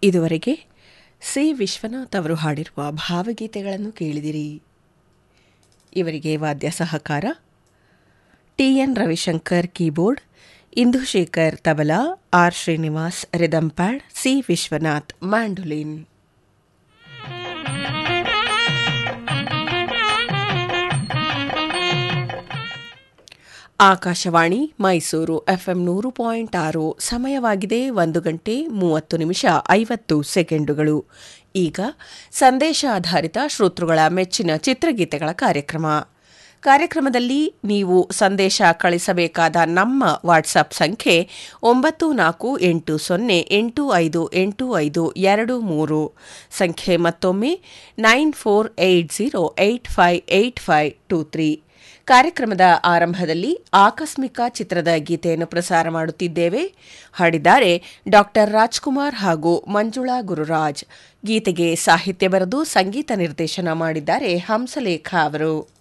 ಇದುವರೆಗೆ ಸಿ ವಿಶ್ವನಾಥ್ ಅವರು ಹಾಡಿರುವ ಭಾವಗೀತೆಗಳನ್ನು ಕೇಳಿದಿರಿ ಇವರಿಗೆ ವಾದ್ಯ ಸಹಕಾರ TN Ravishankar keyboard Indushekar tabla R Srinivas rhythm pad C Vishwanath mandolin Akashvani Mysuru FM ನೂರು ಪಾಯಿಂಟ್ ಆರು ಸಮಯವಾಗಿದೆ ಒಂದು ಗಂಟೆ ಮೂವತ್ತು ನಿಮಿಷ ಐವತ್ತು ಸೆಕೆಂಡುಗಳು ಈಗ ಸಂದೇಶ ಆಧಾರಿತ ಶ್ರೋತೃಗಳ ಮೆಚ್ಚಿನ ಚಿತ್ರಗೀತೆಗಳ ಕಾರ್ಯಕ್ರಮ ಕಾರ್ಯಕ್ರಮದಲ್ಲಿ ನೀವು ಸಂದೇಶ ಕಳಿಸಬೇಕಾದ ನಮ್ಮ ವಾಟ್ಸಪ್ ಸಂಖ್ಯೆ ಒಂಬತ್ತು ನಾಲ್ಕು ಎಂಟು ಸೊನ್ನೆ ಎಂಟು ಐದು ಎಂಟು ಐದು ಎರಡು ಮೂರು ಸಂಖ್ಯೆ ಮತ್ತೊಮ್ಮೆ nine four eight zero eight five eight five two three ಕಾರ್ಯಕ್ರಮದ ಆರಂಭದಲ್ಲಿ ಆಕಸ್ಮಿಕ ಚಿತ್ರದ ಗೀತೆಯನ್ನು ಪ್ರಸಾರ ಮಾಡುತ್ತಿದ್ದೇವೆ ಹಾಡಿದ್ದಾರೆ ಡಾಕ್ಟರ್ ರಾಜ್ಕುಮಾರ್ ಹಾಗೂ ಮಂಜುಳಾ ಗುರುರಾಜ್ ಗೀತೆಗೆ ಸಾಹಿತ್ಯ ಬರೆದು ಸಂಗೀತ ನಿರ್ದೇಶನ ಮಾಡಿದ್ದಾರೆ ಹಂಸಲೇಖ ಅವರು